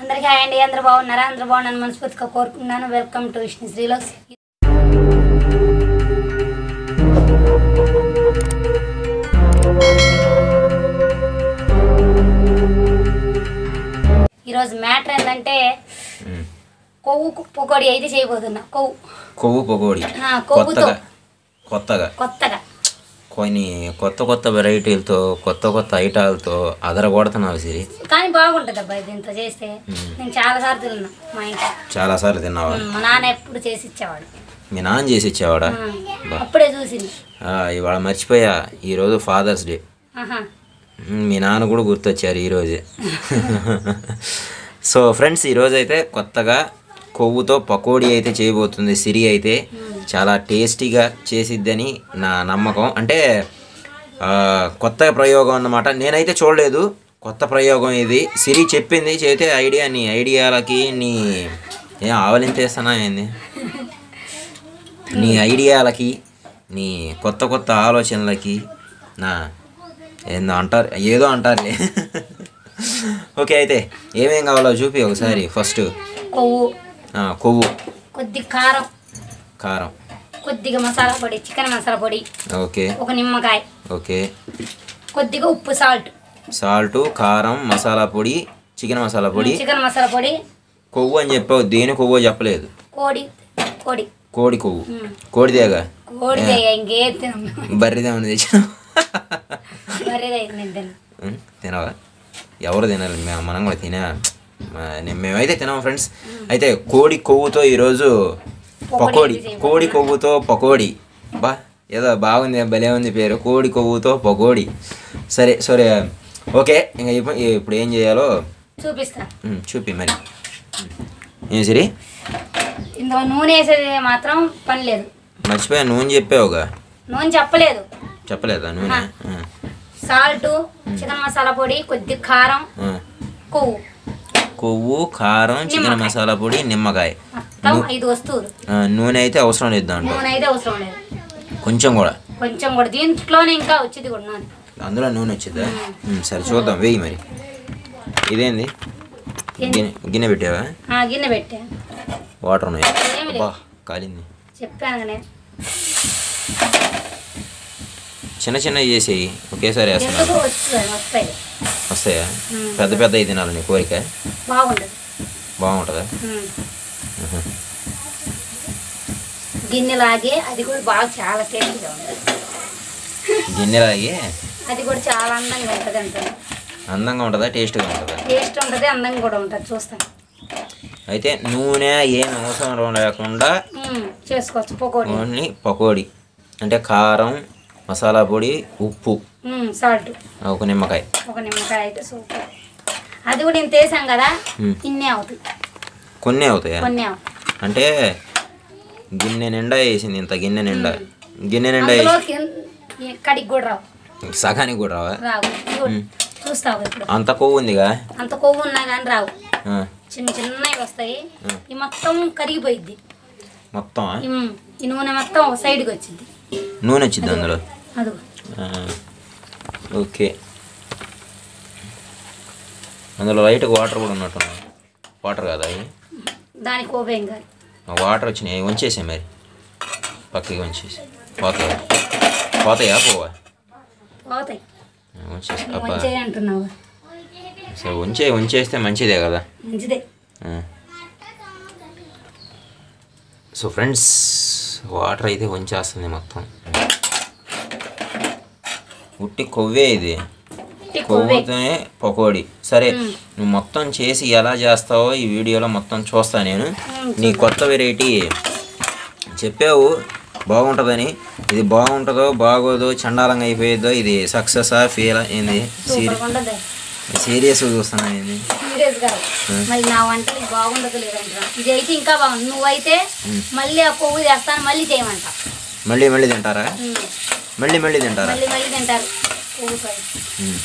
అందరికీ హాయ్ అండి అందరూ బాగున్నారా అందరూ బాగున్నాను మనస్ఫూర్తిగా కోరుకున్నాను వెల్కమ్ టు విష్ణు శ్రీలోక్స్ ఈరోజు మ్యాటర్ ఏంటంటే ఉమ్. కొవ్వు పొకోడి అయితే చేయబోతున్నా కొవ్వు కొవ్వు పకోడి ఆ, కొవ్వుతో. కొత్తగా కొత్తగా కొత్తగా కొన్ని కొత్త కొత్త వెరైటీలతో కొత్త కొత్త ఐటాలతో అదరగొడుతున్నావు సిరి కానీ బాగుంటుంది అబ్బాయి దీంతో చేస్తే నేను చాలా సార్లు తిన్నా మా ఇంట్లో చాలాసార్లు తిన్నావా ఉమ్, మా నాన్న ఎప్పుడు చేసి ఇచ్చేవాడు మీ నాన్న చేసి ఇచ్చేవాడా ఆ, బా. అప్పుడే చూసింది ఆ, ఇవాళ మర్చిపోయా ఈరోజు ఫాదర్స్ డే ఆహా ఉమ్, మీ నాన్న కూడా గుర్తొచ్చారు ఈరోజే సో ఫ్రెండ్స్ ఈరోజు అయితే కొత్తగా కొవ్వుతో పకోడీ అయితే చేయబోతుంది సిరి అయితే చాలా టేస్టీగా చేసిద్దని నా నమ్మకం అంటే ఆ, కొత్త ప్రయోగం అన్నమాట నేనైతే చూడలేదు కొత్త ప్రయోగం ఇది సిరి చెప్పింది చేతే ఐడియా నీ ఐడియాలకి నీ ఏం ఆవలించేస్తానా ఏంది నీ ఐడియాలకి నీ కొత్త కొత్త ఆలోచనలకి నా ఏందో అంటారు ఏదో అంటారులే ఓకే అయితే ఏమేం కావాలో చూపి ఒకసారి ఫస్ట్ కొవ్వు ఆ, కొవ్వు కొద్ది కారం కారం కొద్దిగా మసాలా పొడి చికెన్ మసాలా పొడి ఓకే ఒక నిమ్మకాయ ఓకే కొద్దిగా ఉప్పు సాల్ట్ సాల్ట్ కారం మసాలా పొడి చికెన్ మసాలా పొడి చికెన్ మసాలా పొడి కొవ్వు అని చెప్పావు దేని కొవ్వో చెప్పలేదు కోడి కోడి కోడి కొవ్వు ఉమ్. కోడిదేగా కోడి ఇంకేం తినం బర్రెదేమని తెచ్చిన మరేదే నేను తిను ఉం, తినవా ఎవరు తినాలి మే- మనం కూడా తినే మా- నే- మేమైతే తినాము ఫ్రెండ్స్ అయితే కోడి కొవ్వుతో ఈరోజు పకోడి కోడి కొవ్వుతో పకోడి బా ఏదో బాగుంది భలే ఉంది పేరు కోడి కొవ్వుతో పకోడి సరే సరే ఓకే ఇంకా ఇప్పు- ఇప్పుడు ఏం చేయాలో చూపిస్తా ఉం, చూపి మరి ఉం. ఏం సరి ఇందులో నూనె వేసేది మాత్రం పని లేదు మర్చిపోయా నూనె చెప్పావుగా నూనె చెప్పలేదు చెప్పలేదా నూనె ఉం, సాల్ట్ చికెన్ మసాలా పొడి కొద్ది కారం ఉం. కొవ్వు కొవ్వు కారం చికెన్ మసాలా పొడి నిమ్మకాయ మొత్తం ఐదు వస్తువులు ఆ, నూనె అయితే అవసరం లేదు దాంట్లో నూనె అయితే అవసరం లేదు కొంచెం కూడా కొంచెం కూడా దీంట్లోనే ఇంకా వచ్చేది కూడా నూనె అందులో నూనె వచ్చిందా ఉమ్, సరే చూద్దాం వేయి మరి ఇదేంది గిన్నె గిన్నె పెట్టావా ఆ, గిన్నె పెట్టా వాటర్ ఉన్నాయి ఏమి అబ్బా లేదు కాలింది చెప్పాను కదా నేను చిన్న చిన్నవి చేసేయి ఒకేసారి వేస్తున్నా ఎందుకు వస్తుంది వస్తాయి వస్తాయా ఉమ్. పెద్ద పెద్ద తినాలి నీ కోరిక బాగుంటుంది బాగుంటుందా ఉమ్. ఉహు. గిన్నె లాగే అది కూడా బాగా చాలా టేస్టీగా ఉంటుంది గిన్నెలాగి అది కూడా చాలా అందంగా ఉంటుంది అంటారు అందంగా ఉంటుందా టేస్ట్గా ఉంటుందా టేస్ట్ ఉంటుంది అందంగా కూడా ఉంటుంది చూస్తాను అయితే నూనె ఏం అవసరం లేకుండా ఉమ్, చేసుకోవచ్చు పకోడీ ఓన్లీ పకోడీ అంటే కారం మసాలా పొడి ఉప్పు సాల్ట్ ఒక నిమ్మకాయ ఒక నిమ్మకాయ అయితే సూపర్ అది కూడా ఇంత వేసాం కదా ఉమ్. ఇన్నే అవుతుంది కొన్ని అవుతాయా కొన్ని అవుతాయి అంటే గిన్నె నిండా వేసింది ఇంత గిన్నె నిండా గిన్నె నిండా అందులో వేసి కింద- ఈ కడికి కూడా రావు సగానికి కూడా రావా రావు ఇదిగో చూస్తావు ఇప్పుడు అంత కొవ్వు ఉందిగా అంత కొవ్వు ఉన్నా కానీ రావు ఆ, చిన్న చిన్నవి వస్తాయి ఈ మొత్తం కరిగిపోయిద్ది మొత్తం ఈ- ఈ నూనె మొత్తం ఒక సైడ్కి వచ్చింది నూనె వచ్చింది అందులో అదిగో ఆ, ఓకే అందులో లైట్గా వాటర్ కూడా ఉన్నట్టున్నాయి వాటర్ కదా అవి దానికి ఓపేం కాదు ఆ వాటర్ వచ్చినాయి అవి వంచేసాయి మరి పక్కకి వంచేసి పోతాయా పోతాయా పోవా పోతాయి ఆ, వంచేసి నువ్వు అబ్బా మంచిగా అంటున్నావు సరే ఉంచే ఉంచేస్తే మంచిదే కదా మంచిదే సో ఫ్రెండ్స్ వాటర్ అయితే వంచేస్తుంది మొత్తం ఉట్టి కొవ్వే ఇది ఈ కొవ్వే కొవ్వుతోనే పకోడీ సరే నువ్వు మొత్తం చేసి ఎలా చేస్తావో ఈ వీడియోలో మొత్తం చూస్తా నేను నీ కొత్త వెరైటీ చెప్పావు బాగుంటుందని ఇది బాగుంటుందో బాగోదో చండాలంగా అయిపోయేదో ఇది సక్సెసా ఫెయిల్ ఏంది సూపర్గా ఉండదు సీరియస్గా చూస్తున్నా ఏంది సీరియస్ కాదు మరి నా వంటలు బాగుండదు లేదంటున్నా ఇది అయితే ఇంకా బాగుంది నువ్వైతే మళ్ళీ ఆ కొవ్వు చేస్తాను మళ్ళీ చేయమంట మళ్ళీ మళ్ళీ తింటారా ఉమ్. మళ్ళీ మళ్ళీ తింటారా మళ్ళీ మళ్ళీ తింటారు కొవ్వు ఫ్రై ఉమ్.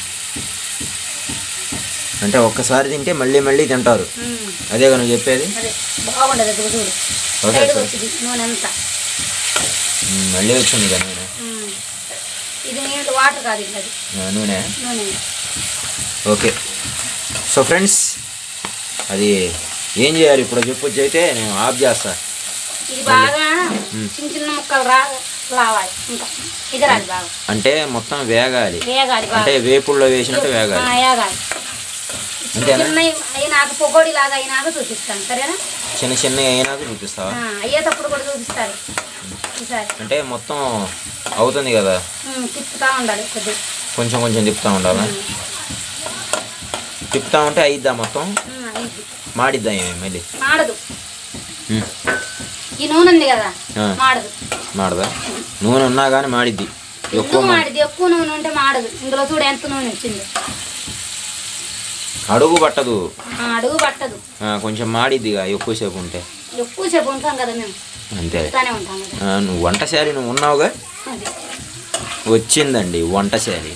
అంటే ఒక్కసారి తింటే మళ్ళీ మళ్ళీ తింటారు ఉమ్. అదేగా నువ్వు చెప్పేది అదే బాగుండదు అది చూడు ఓకే సైడ్కి సార్. వచ్చింది నూనె అంతా ఉమ్, మళ్ళీ వచ్చింది కదా నూనె ఉమ్. ఇది నీళ్ళు వాటర్ కాదు ఇది అది ఆ, నూనె నూనె ఓకే సో ఫ్రెండ్స్ అది ఏం చేయాలి ఇప్పుడు చెప్పొచ్చు అయితే నేను ఆఫ్ చేస్తా ఇది బాగా చిన్న చిన్న ముక్కలు రా రావాలి ఇంకా ఎగరాలి బాగా అంటే మొత్తం వేగాలి వేగాలి బాగా అంటే వేపుల్లో వేసినట్టు వేగాలి ఆ, వేగాలి అంతేనా? చిన్న అయినాక పొగోడి లాగా అయినాక చూపిస్తాను సరేనా చిన్న చిన్న అయినాక చూపిస్తావా ఆ, అయ్యేటప్పుడు కూడా చూపిస్తారు ఈసారి అంటే మొత్తం అవుతుంది కదా ఉమ్, తిప్పుతా ఉండాలి కొద్దిగా కొంచెం కొంచెం తిప్పుతా ఉండాలా తిప్పుతా ఉంటే అయిద్దా మొత్తం ఉమ్, అయింది. మాడిద్దా ఏమి మళ్ళీ మాడదు ఉమ్. ఈ నూనె ఉంది కదా ఆ. మాడదు మాడదా నూనె ఉన్నా కానీ మాడిద్ది ఎక్కువ ఎక్కువ మా- మాడదు ఎక్కువ నూనె ఉంటే మాడదు ఇందులో చూడు ఎంత నూనె వచ్చింది అడుగు పట్టదు ఆ, అడుగు పట్టదు ఆ, కొంచెం మాడిద్దిగా ఎక్కువసేపు ఉంటే ఎక్కువసేపు ఉంటాం కదా మేము అంతే ఉంటానే ఉంటాం కదా ఆ, నువ్వు వంటశాలి నువ్వు ఉన్నావుగా అది వచ్చిందండి వంటశాలి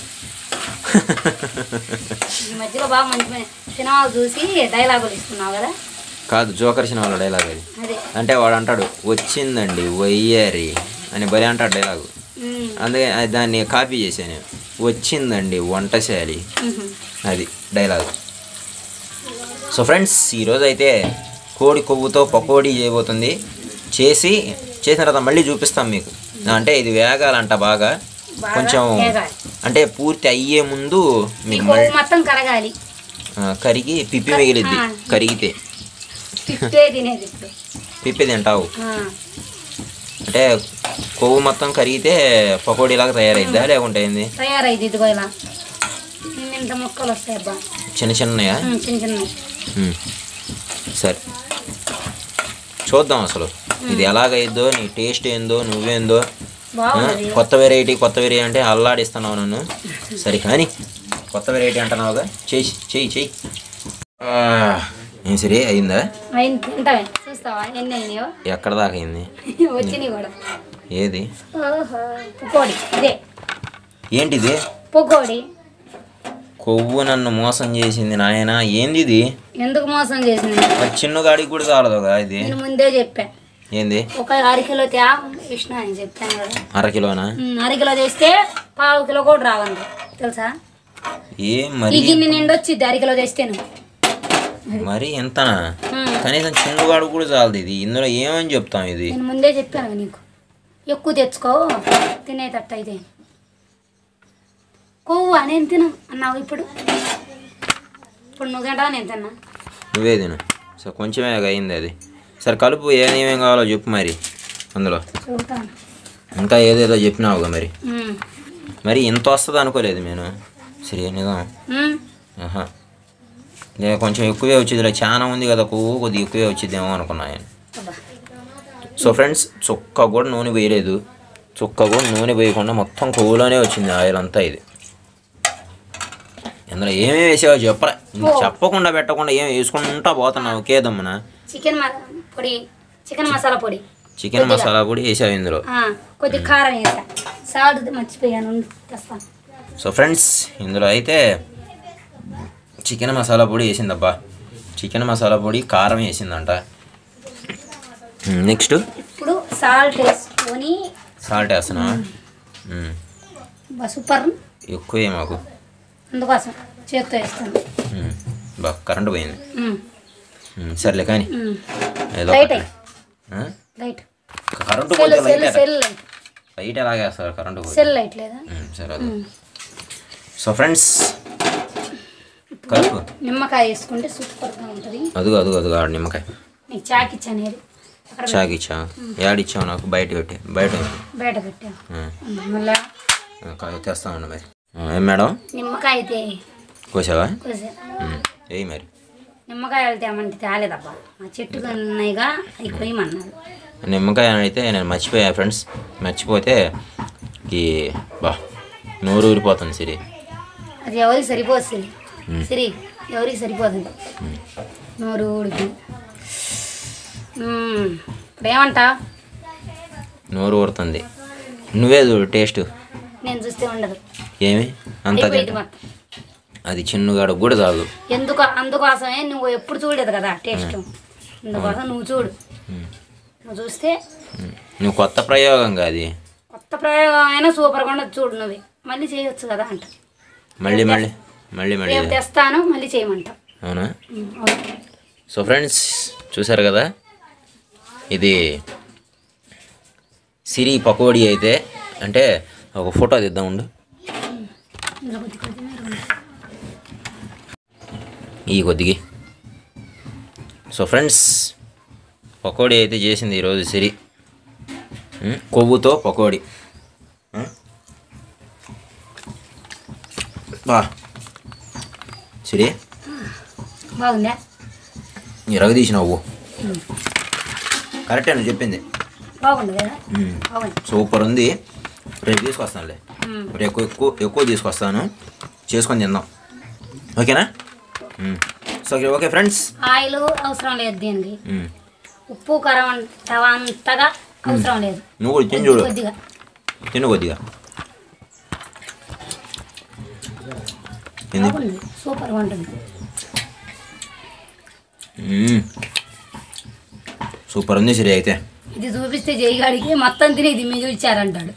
ఈ మధ్యలో బాగా మంచి మంచి సినిమాలు చూసి డైలాగులు ఇస్తున్నావు కదా కాదు జోకర్ సినిమాలో డైలాగ్ అది అదే అంటే వాడు అంటాడు వచ్చిందండి వయ్యారి అని భలే అంటాడు డైలాగు ఉమ్, అందుకే అది దాన్ని కాపీ చేశాను వచ్చిందండి వంటశాలి ఉహు. అది డైలాగ్ సో ఫ్రెండ్స్ ఈరోజు అయితే కోడి కొవ్వుతో పకోడీ చేయబోతుంది చేసి చేసిన తర్వాత మళ్ళీ చూపిస్తాం మీకు అంటే ఇది వేగాలంట బాగా బాగా కొంచెం వేగాలి. అంటే పూర్తి అయ్యే ముందు ఈ మీకు కొవ్వు మళ్ళీ మొత్తం కరగాలి ఆ, కరిగి పిప్పి మిగిలిద్ది ఆ. కరిగితే తిప్పే తినేది ఇప్పుడు పిప్పి తింటావు ఆ, అంటే కొవ్వు మొత్తం కరిగితే పకోడీలాగా తయారైద్దా లేకుంటే ఏంది తయారైంది ఇదిగో ఇలా ఇన్ని ఇంత ముక్కలు వస్తాయి అబ్బా చిన్న చిన్నయా ఉమ్, చిన్న చిన్నవి ఉమ్. సరే చూద్దాం అసలు ఇది ఎలాగైద్దో నీ టేస్ట్ ఏందో నువ్వేందో ఆ, బాగుంది కొత్త వెరైటీ కొత్త వెరైటీ అంటే అల్లాడిస్తున్నావు నన్ను సరే కానీ కొత్త వెరైటీ అంటున్నావుగా చెయ్యి చెయ్యి చెయ్యి ఆ, ఏం సరే అయిందా అయింది తింటావే చూస్తావా ఎన్ని అయినాయో ఎక్కడ దాకా అయింది వచ్చినాయి కూడా ఏది ఓహో పుకోడి ఇదే ఏంటిది పుకోడి కొవ్వు నన్ను మోసం చేసింది నాయన ఏంది ఇది ఎందుకు మోసం చేసింది మరి చిన్నగాడికి కూడా చాలదుగా ఇది నేను ముందే చెప్పా ఏంది ఒక అరకిలో త్యా కృష్ణ అని చెప్పాను కదా అర కిలోనా ఉమ్, అరకిలో తెస్తే పావు కిలో కూడా రావండి తెలుసా ఏం ఈ మరి గిన్నె నిండి వచ్చింది అరకిలో తెస్తేను మరి ఎంతనా ఉమ్, కనీసం చిన్నగాడు కూడా చాలదు ఇది ఇందులో ఏమని చెప్తాం ఇది నేను ముందే చెప్పాను కదా నీకు ఎక్కువ తెచ్చుకో తినేటట్టు అయితే కొవ్వు నేను తిను అన్నావు ఇప్పుడు ఇప్పుడు నువ్వు తింటా నేను తిన్నా నువ్వే తిను సో కొంచెమే అయింది అది సరే కలుపు ఏమేమేం కావాలో చెప్పు మరి అందులో చూస్తాను ఇంకా ఏదేదో చెప్పినావుగా మరి ఉమ్, మరి ఇంత వస్తుంది అనుకోలేదు నేను సరే నిజం ఉమ్, ఆహా నేను కొంచెం ఎక్కువే వచ్చింది చాలా ఉంది కదా కొవ్వు కొద్దిగా ఎక్కువే వచ్చిద్దేమో అనుకున్నాను అబ్బా. సో ఫ్రెండ్స్ చుక్క కూడా నూనె వేయలేదు చుక్క కూడా నూనె వేయకుండా మొత్తం కొవ్వులోనే వచ్చింది ఆయిల్ అంతా ఇది ఇందులో ఏమేమి వేసావో చెప్పరా ఇంక చెప్పకుండా పెట్టకుండా ఏం వేసుకుంటా పోతున్నావు ఒకే దమ్మున చికెన్ మ- పొడి చికెన్ మసాలా పొడి చికెన్ మసాలా కూడా వేసావు ఇందులో ఆ, కొద్దిగా కారం వేసా సాల్ట్ మర్చిపోయాను ఉండు, తెస్తాను సో ఫ్రెండ్స్ ఇందులో అయితే చికెన్ మసాలా పొడి వేసిందబ్బా చికెన్ మసాలా పొడి కారం వేసిందంట నెక్స్ట్ ఇప్పుడు సాల్ట్ వేసుకొని సాల్ట్ వేస్తున్నా బా, సూపర్ ఎక్కువే మాకు అందుకోసం చేత్తో వేస్తాను ఉమ్, బా కరెంటు పోయింది ఉమ్, ఉమ్, సర్లే కానీ ఉమ్. ఏదో లైట్ ఒకటి. ఆ? లైట్ కరెంటు సెల్ పోతే cell light cell light light ఎలాగేస్తారు కరెంటు పోతే సెల్ లైట్ లేదా ఉమ్, సరే అది సో ఫ్రెండ్స్ కలుపు నిమ్మకాయ వేసుకుంటే సూపర్గా ఉంటుంది అదుగు అదుగు అదుగు ఆడ నిమ్మకాయ నీకు చాకి ఇచ్చాను ఏది అక్కడ చాకి ఇచ్చా యాడిచ్చావు నాకు బయట పెట్టి బయట పెట్టు. బయట పెట్టాను ఆ, మళ్ళా ఆ, కాయ తెస్తా ఉండు మరి ఆ, ఏం మేడం నిమ్మకాయ అయితే కోసావా కోసా. ఉమ్, ఏయ్ మరి నిమ్మకాయలు తేమంటే తేలేదబ్బా మా చెట్టుకు ఉన్నాయిగా అవి కొయ్యమన్నారు నిమ్మకాయ అయితే నేను మర్చిపోయా ఫ్రెండ్స్ మర్చిపోతే ఈ బా నోరు ఊరిపోతుంది సిరి అది ఎవరికి సరిపోతుంది మ్మ్. సిరి ఎవరికి సరిపోతుంది నోరు ఊడికి మ్మ్. ఇప్పుడు ఏమంటా నోరు ఊరుతుంది నువ్వే చూడు టేస్ట్ నేను చూస్తే ఉండదు ఏమి అంత అయిపోయింది మొత్తం అది చిన్నగాడు కూడా చాలు ఎందుకు అందుకోసమే నువ్వు ఎప్పుడు చూడలేదు కదా టేస్ట్ అందుకోసం నువ్వు చూడు ఉమ్, నువ్వు చూస్తే ఉమ్. నువ్వు కొత్త ప్రయోగం కాది కొత్త ప్రయోగం అయినా సూపర్గా ఉండదు చూడు నువ్వు మళ్ళీ చేయొచ్చు కదా అంట మళ్ళీ మళ్ళీ మళ్ళీ మళ్ళీ రేపు తెస్తాను మళ్ళీ చేయమంట అవునా మ్మ్. అవును. సో ఫ్రెండ్స్ చూసారు కదా ఇది సిరి పకోడీ అయితే అంటే ఒక ఫోటో తీద్దాం ఉండు ఇందులో కొద్ది కొద్దిమీర ఉంది. ఈ కొద్దిగి సో ఫ్రెండ్స్ పకోడీ అయితే చేసింది ఈరోజు సిరి ఉం, కొవ్వుతో పకోడీ ఉం? బా సిరి బాగుందా ఎరగ తీసినావు కరెక్టే నువ్వు చెప్పింది బాగుంది కదా ఉం. బాగుంది సూపర్ ఉంది రేపు తీసుకొస్తానులే ఉమ్. రేపు ఎక్కువ ఎక్కువ ఎక్కువ తీసుకొస్తాను చేసుకొని తిందాం ఓకేనా ఉం. So okay okay friends oil అవసరం లేదు దీనికి ఉం. ఉప్పు కారం అంత అంతగా అవసరం లేదు నువ్వు కూడా తిని కొద్ది చూడు కొద్దిగా తిను కొద్దిగా ఏంది బాగుంది సూపర్గా ఉంటుంది మ్మ్. సూపర్ ఉంది సిరి అయితే ఇది చూపిస్తే జైగాడికి మొత్తం తిని ఇది మీకు ఇచ్చారంటాడు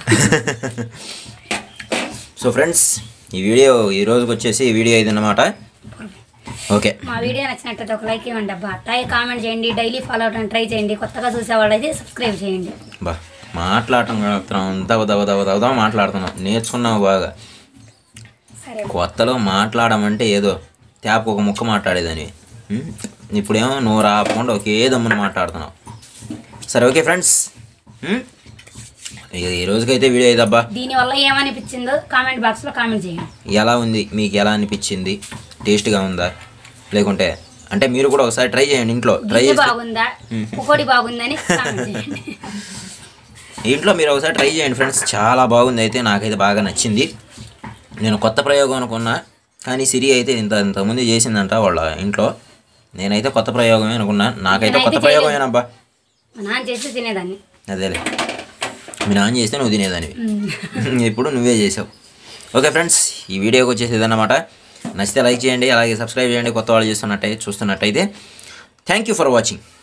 సో ఫ్రెండ్స్ ఈ వీడియో ఈ రోజుకి వచ్చేసి ఈ వీడియో ఇది అన్నమాట ఓకే మా వీడియో నచ్చినట్టయితే ఒక లైక్ ఇవ్వండి అబ్బా అట్టాగే కామెంట్ చేయండి డైలీ ఫాలో అవడానికి ట్రై చేయండి కొత్తగా చూసేవాళ్ళు అయితే సబ్స్క్రైబ్ చేయండి బా మాట్లాడటం కలుగుతున్నాం దవ దవ దవ దవ దవ మాట్లాడుతున్నాం నేర్చుకున్నావు బాగా సరే కొత్తలో మాట్లాడమంటే ఏదో ట్యాప్ ఒక ముక్క మాట్లాడేదని మ్మ్. ఇప్పుడేమో నువ్వు రాకుండా ఒకే దమ్మున మాట్లాడుతున్నావు సరే ఓకే ఫ్రెండ్స్ మ్మ్? ఇక ఈ రోజుకైతే వీడియో ఇదబ్బా దీనివల్ల ఏమనిపించిందో కామెంట్ బాక్స్లో కామెంట్ చేయండి ఎలా ఉంది మీకు ఎలా అనిపించింది టేస్ట్గా ఉందా లేకుంటే అంటే మీరు కూడా ఒకసారి ట్రై చేయండి ఇంట్లో ట్రై గిన్నె చేస్తే బాగుందా పుకోడి బాగుందని కామెంట్ చేయండి ఇంట్లో మీరు ఒకసారి ట్రై చేయండి ఫ్రెండ్స్ చాలా బాగుంది అయితే నాకైతే బాగా నచ్చింది నేను కొత్త ప్రయోగం అనుకున్నా కానీ సిరి అయితే ఇంత ఇంతకుముందు చేసిందంట వాళ్ళ ఇంట్లో నేనైతే కొత్త ప్రయోగమే అనుకున్నా నాకైతే కొత్త నేనైతే ప్రయోగమేనబ్బా మా నాన్న చేసి తినేదాన్ని అదేలే మీ నాన్న చేస్తే నువ్వు తినేదానివి ఉమ్. ఇప్పుడు నువ్వే చేసావు ఓకే ఫ్రెండ్స్ ఈ వీడియోకి వచ్చేసి ఇదన్నమాట నచ్చితే లైక్ చేయండి అలాగే సబ్స్క్రైబ్ చేయండి కొత్త వాళ్ళు చేస్తున్నట్టయితే చూస్తున్నట్టయితే థ్యాంక్ యూ ఫర్ వాచింగ్